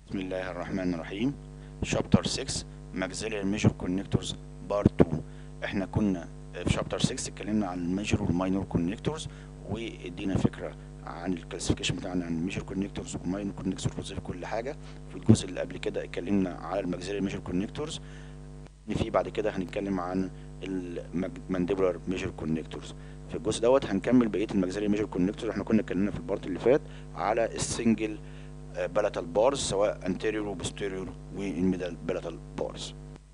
بسم الله الرحمن الرحيم شابتر 6 maxillary major connectors بارت 2 احنا كنا في شابتر 6 اتكلمنا عن الميجر والماينور كونكتورز وادينا فكره عن الكلاسيفيكيشن بتاعنا عن الميجر كونكتورز والماينور كونكتورز وظيفه كل حاجه في الجزء اللي قبل كده اتكلمنا على الماكسيلري ميجر كونكتورز في بعد كده هنتكلم عن المانديبولار ميجر كونكتورز في الجزء دوت هنكمل بقيه الماكسيلري ميجر كونكتورز احنا كنا اتكلمنا في البارت اللي فات على السنجل بلاتال بارز سواء انتيريور وبوستيريور والميدل بلاتال بارز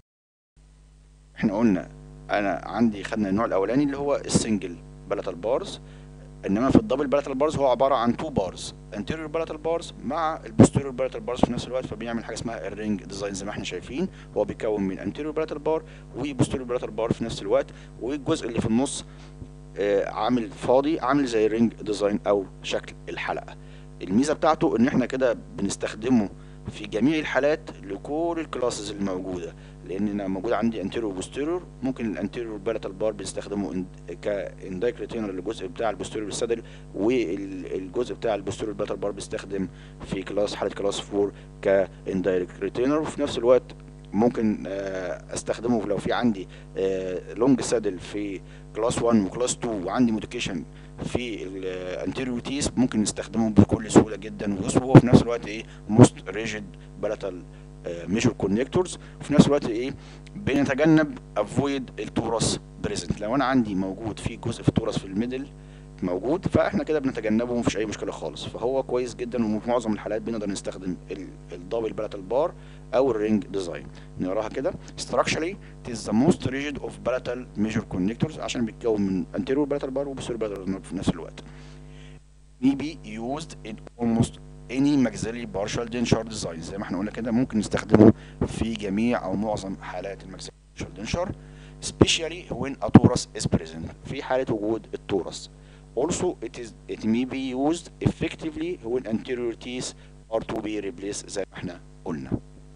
احنا قلنا انا عندي خدنا النوع الاولاني اللي هو السنجل بلاتال بارز انما في الدبل بلاتال بارز هو عباره عن تو بارز انتيريور بلاتال بارز مع البوستيريور بلاتال بارز في نفس الوقت فبيعمل حاجه اسمها الرينج ديزاين زي ما احنا شايفين هو بيكون من انتيريور بلاتال بار وبوستيريور بلاتال بار في نفس الوقت والجزء اللي في النص آه عامل فاضي عامل زي الرينج ديزاين او شكل الحلقه الميزه بتاعته ان احنا كده بنستخدمه في جميع الحالات لكل الكلاسز الموجوده لان انا موجود عندي انتيريور وبوستيريور ممكن الانتيريور بلاتال بار بنستخدمه كاندايك ريتينر للجزء بتاع البوستيريور سادل والجزء بتاع البوستيريور بلاتال بار بيستخدم في كلاس حاله كلاس 4 كاندايركت ريتينر وفي نفس الوقت ممكن استخدمه لو في عندي لونج سادل في كلاس 1 وكلاس 2 وعندي موديكيشن في الانتيريور تيس ممكن نستخدمه بكل سهوله جدا وهو في نفس الوقت ايه موست ريجيد بلاتال ميجر كونكتورز وفي نفس الوقت ايه بنتجنب افويد التورس بريزنت لو انا عندي موجود في جزء في التورس في الميدل موجود فاحنا كده بنتجنبه ومفيش اي مشكله خالص فهو كويس جدا وفي معظم الحالات بنقدر نستخدم الدبل بلاتال بار او الرينج ديزاين نقراها كده structurally it is the most rigid of palatal major connectors عشان بيتكون من anterior palatal bar و posterior palatal bar في نفس الوقت may be used in almost any maxillary partial denture design زي ما احنا قلنا كده ممكن نستخدمه في جميع او معظم حالات الماكسيلري partial denture especially when a torus is present في حالة وجود التورس also it is it may be used effectively when anterior teeth are to be replaced زي ما احنا قلنا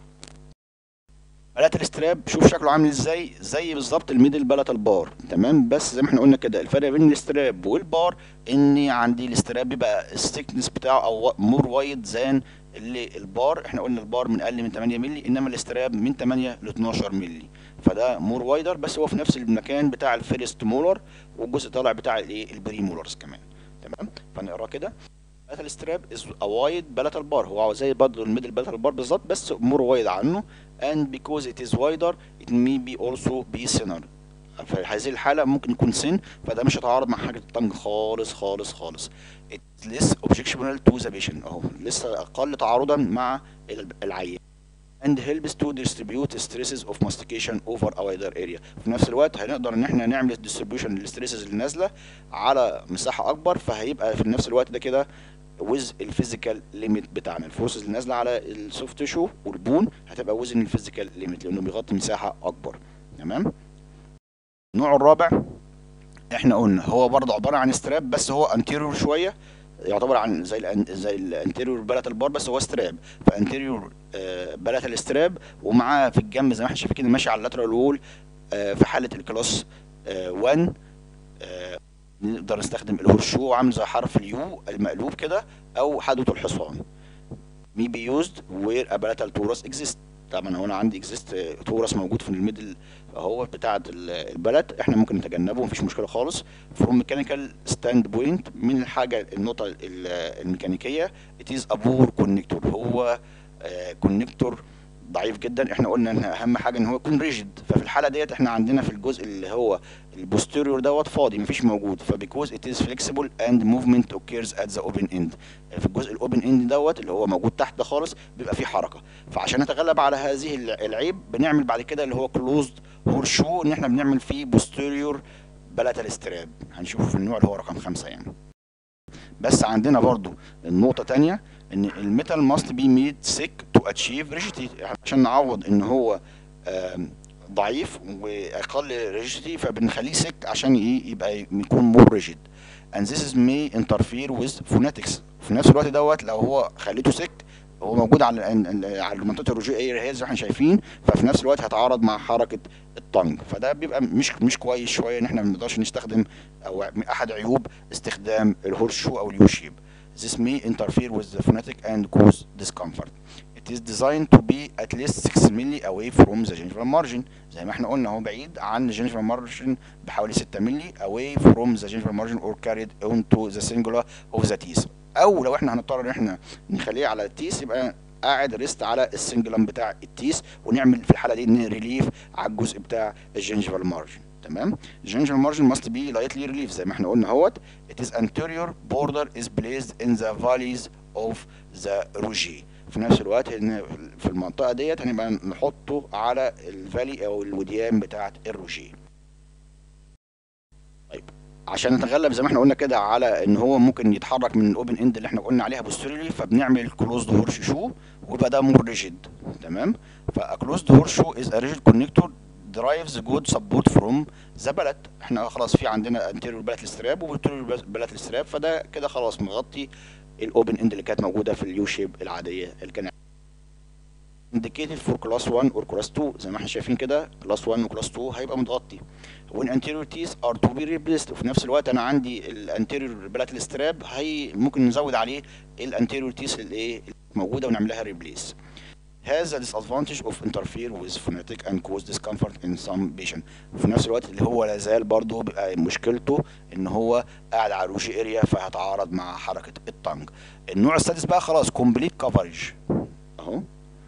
بلاتال ستراب شوف شكله عامل ازاي زي بالظبط الميدل بلاتال بار تمام بس زي ما احنا قلنا كده الفرق بين الستراب والبار اني عندي الستراب بيبقى الثيكنس بتاعه او مور وايد زان اللي البار احنا قلنا البار من اقل من 8 مللي انما الاستراب من 8 ل 12 مللي فده مور وايدر بس هو في نفس المكان بتاع الفيرست مولر والجزء طالع بتاع الايه البري مولرز كمان تمام فنقراه كده بلاتال ستراب از ا وايد بلاتال بار هو زي برضه الميدل بلاتال بار بالظبط بس مور وايد عنه and because it is wider it may be also be thinner في هذه الحالة ممكن يكون سن فده مش هيتعارض مع حاجة الطنج خالص خالص خالص it's less objectionable to the patient اهو لسه أقل تعارضا مع العيان and helps to distribute stresses of mastication over a wider area في نفس الوقت هنقدر ان احنا نعمل distribution للستريسز اللي نازله على مساحه اكبر فهيبقى في نفس الوقت ده كده ويز الفيزيكال ليميت بتاعنا الفورسز اللي نازله على السوفت تيشو والبون هتبقى وزن الفيزيكال ليميت لانه بيغطي مساحه اكبر تمام النوع الرابع احنا قلنا هو برضه عباره عن ستراب بس هو انتيريور شويه يعتبر عن زي ال زي الانتيريور بلاتال بار بس هو ستراب فانتيريور آه بلاتال ستراب ومعاه في الجنب زي ما احنا شايفين كده ماشي على اللاترال وول آه في حاله الكلاس 1 آه نقدر نستخدم الهورشو عامل زي حرف اليو المقلوب كده او حدوة الحصان may be used where a palatal torus exists طبعا هو انا عندي اكزيست تورس موجود في الميدل اهو بتاع البلد احنا ممكن نتجنبه مفيش مشكله خالص فروم ميكانيكال ستاند بوينت من الحاجه النقطه الميكانيكيه it is a poor connector هو كونكتور ضعيف جدا احنا قلنا ان اهم حاجه ان هو يكون ريجيد ففي الحاله ديت احنا عندنا في الجزء اللي هو البوستيريور دوت فاضي مفيش موجود فبيكوز ات از فليكسيبل اند موفمنت اوكيرز ات ذا اوبن اند في الجزء الاوبن اند دوت اللي هو موجود تحت ده خالص بيبقى فيه حركه فعشان نتغلب على هذه العيب بنعمل بعد كده اللي هو كلوزد هورشو ان احنا بنعمل فيه بوستيريور بلاتال ستراب هنشوفه في النوع اللي هو رقم خمسة يعني بس عندنا برضو النقطة تانية ان الميتال ماست بي ميد سيك تو اتشيف ريجيتي عشان نعوض ان هو ضعيف واقل ريجيتي فبنخليه سيك عشان يبقى يكون مور ريجيد and this is may interfere with phonetics في نفس الوقت دوت لو هو خليته سيك هو موجود على على منطقه الرجوع اير هيز زي ما احنا شايفين ففي نفس الوقت هيتعارض مع حركه الطنج فده بيبقى مش مش كويس شويه ان احنا ما نقدرش نستخدم او احد عيوب استخدام الهورس شو او اليو شيب This may interfere with the phonetic and cause discomfort. It it is designed to be at least 6 مللي away from the gingival margin زي ما احنا قلنا هو بعيد عن الجينجيفال مارجن بحوالي 6 مللي away from the gingival margin or carried onto the singular of the teeth او لو احنا هنضطر ان احنا نخليه على التيس يبقى قاعد ريست على السنجلم بتاع التيس ونعمل في الحاله دي ريليف على الجزء بتاع الجينجيفال مارجن تمام الجينجيفال مارجن must be lightly relief زي ما احنا قلنا اهوت it is anterior border is placed in the valleys of the rougee في نفس الوقت ان في المنطقه ديت هنبقى نحطه على الفالي او الوديان بتاعه الروجيه طيب عشان نتغلب زي ما احنا قلنا كده على ان هو ممكن يتحرك من الاوبن اند اللي احنا قلنا عليها بوستيريوري فبنعمل كلوزد هورش شو ويبقى ده مور ريجيد تمام فكلوزد هورش شو از ا ريجيد كونكتور derives good support from the بلت احنا خلاص في عندنا anterior بلت الستراب وبوستيريور بلت الستراب فده كده خلاص مغطي الاوبن اند اللي كانت موجوده في اليو شيب العاديه الكنال indicated for class 1 or class 2 زي ما احنا شايفين كده class 1 و class 2 هيبقى متغطي when anterior teeth are to be replaced وفي نفس الوقت انا عندي الانتيريور بلات الستراب هي ممكن نزود عليه الانتيريور تيث الايه موجوده ونعمل لها ريبليس has a disadvantage of interfere with phonetic and cause discomfort in some patient وفي نفس الوقت اللي هو لازال برضه بيبقى مشكلته ان هو قاعد على الروجي اريا فهيتعارض مع حركه التنج النوع السادس بقى خلاص كومبليت كفرج اهو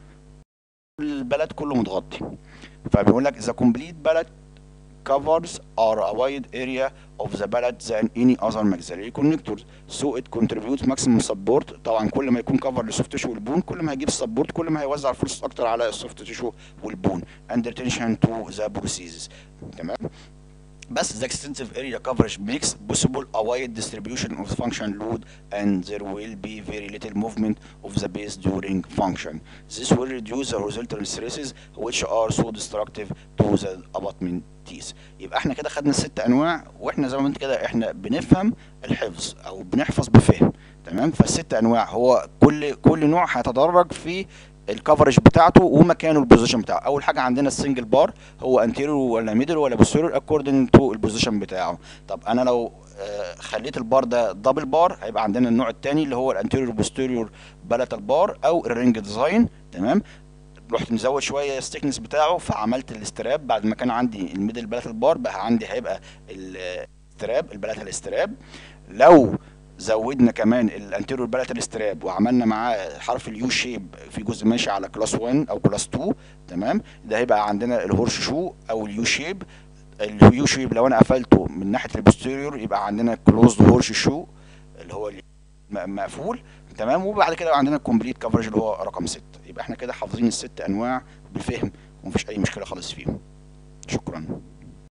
البلد كله متغطي فبيقول لك the complete ballot covers are a wide area of the ballot than any other maxillary connectors so it contributes maximum support طبعا كل ما يكون cover للسوفت تيشو والبون كل ما هيجيب سبورت كل ما هيوزع الفلوس اكتر على السوفت تيشو والبون and retention to the processes تمام بس the extensive area coverage makes possible a wide distribution of the function load and there will be very little movement of the base during function. This will reduce the horizontal stresses which are so destructive to the abutment teeth. يبقى احنا كده خدنا الست انواع واحنا زي ما انت كده احنا بنفهم الحفظ او بنحفظ بفهم تمام فالست انواع هو كل كل نوع هيتدرج في الكفرج بتاعته ومكانه البوزيشن بتاعه اول حاجه عندنا السنجل بار هو انتيريور ولا ميدل ولا بوستيريور اكوردنج تو البوزيشن بتاعه طب انا لو آه خليت البار ده دبل بار هيبقى عندنا النوع الثاني اللي هو الانتيريور بوستيريور بلاتال بار او الرينج ديزاين تمام رحت مزود شويه الستيكنس بتاعه فعملت الاستراب بعد ما كان عندي الميدل بلاتال بار بقى عندي هيبقى الاستراب البلاتال استراب لو زودنا كمان الانتيريور بلاتال ستراب وعملنا معاه حرف اليو شيب في جزء ماشي على كلاس 1 او كلاس 2 تمام ده هيبقى عندنا الهورش شو او اليو شيب اليو شيب لو انا قفلته من ناحيه البوستيريور يبقى عندنا كلوزد هورش شو اللي هو مقفول تمام وبعد كده عندنا الكومبليت كفرج اللي هو رقم 6 يبقى احنا كده حافظين الست انواع بالفهم ومفيش اي مشكله خالص فيهم شكرا